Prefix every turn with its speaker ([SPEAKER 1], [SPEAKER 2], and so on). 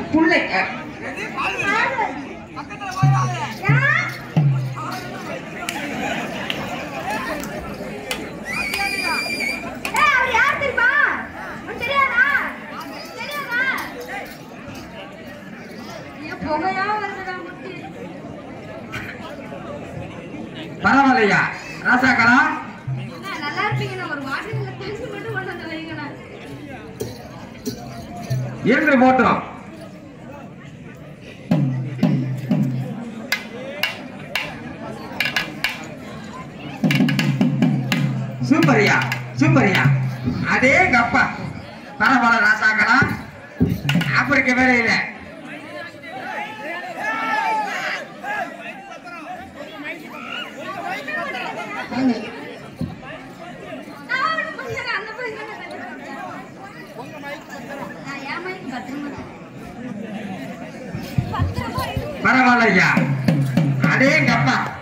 [SPEAKER 1] புள்ளைங்க
[SPEAKER 2] புகையா வருதுடா முட்டி
[SPEAKER 1] பரவாயில்லையா ராசாக்களா
[SPEAKER 2] அண்ணா, நல்லா இருப்பீங்கண்ணா ஒரு வாட்டர்ல தண்ணி மட்டும் கொண்டு வந்து வைங்கண்ணா
[SPEAKER 1] இருந்து போட்டோம் சூப்பரியா சூப்பரியா அதே கப்பா பரவாயில்ல ராசாக்களா ஆப்பிரிக்க வேலை இல்லை
[SPEAKER 2] நான் அவனை கொஞ்சம் அந்த போய் நான் என் மைக்கு பத்திரமா பத்திரமா இரு.
[SPEAKER 1] பரவாயில்லையா அதே கப்பா